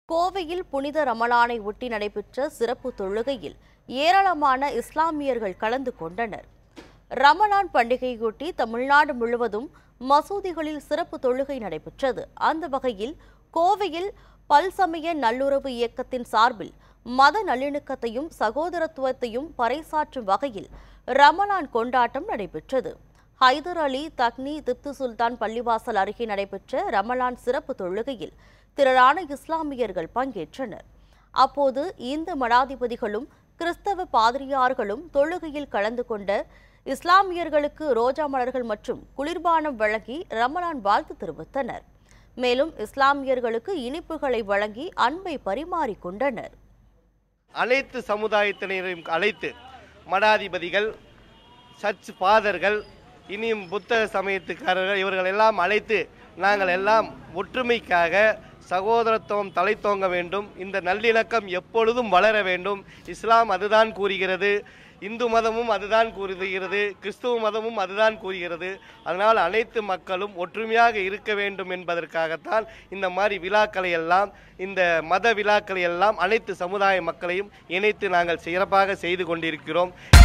கோவையில் புனித ரமலானை ஒட்டி நடைபெற்ற சிறப்பு தொழுகையில் ஏராளமான இஸ்லாமியர்கள் கலந்து கொண்டனர் ரமலான் பண்டிகையொட்டி தமிழ்நாடு முழுவதும் மசூதிகளில் சிறப்பு தொழுகை நடைபெற்றது அந்த வகையில் கோவையில் பல்சமய நல்லுறவு இயக்கத்தின் சார்பில் மத நல்லிணக்கத்தையும் சகோதரத்துவத்தையும் பறைசாற்றும் வகையில் ரமலான் கொண்டாட்டம் நடைபெற்றது ஹைதர் அலி தக்னி திப்து சுல்தான் பள்ளிவாசல் அருகே நடைபெற்ற ரமலான் சிறப்பு தொழுகையில் திரளான இஸ்லாமியர்கள் பங்கேற்றனர் அப்போது இந்து மடாதிபதிகளும் கிறிஸ்தவ பாதிரியார்களும் தொழுகையில் கலந்து கொண்ட இஸ்லாமியர்களுக்கு ரோஜா மலர்கள் மற்றும் குளிர்பானம் வழங்கி ரமலான் வாழ்த்து தெரிவித்தனர் மேலும் இஸ்லாமியர்களுக்கு இனிப்புகளை வழங்கி அன்பை பரிமாறிக்கொண்டனர் அனைத்து சமுதாயத்தினரையும் அழைத்து மடாதிபதிகள் சர்ச் ஃபாதர்கள் இனியும் புத்த சமயத்துக்காரர்கள் இவர்கள் எல்லாம் அழைத்து நாங்கள் எல்லாம் ஒற்றுமைக்காக சகோதரத்துவம் தலைத்தோங்க வேண்டும் இந்த நல்லிணக்கம் எப்பொழுதும் வளர வேண்டும் இஸ்லாம் அதுதான் கூறுகிறது இந்து மதமும் அதுதான் கூறுகிறது கிறிஸ்துவ மதமும் அதுதான் கூறுகிறது அதனால் அனைத்து மக்களும் ஒற்றுமையாக இருக்க வேண்டும் என்பதற்காகத்தான் இந்த மாதிரி விழாக்களை எல்லாம் இந்த மத விழாக்களை எல்லாம் அனைத்து சமுதாய மக்களையும் இணைத்து நாங்கள் சிறப்பாக செய்து கொண்டிருக்கிறோம்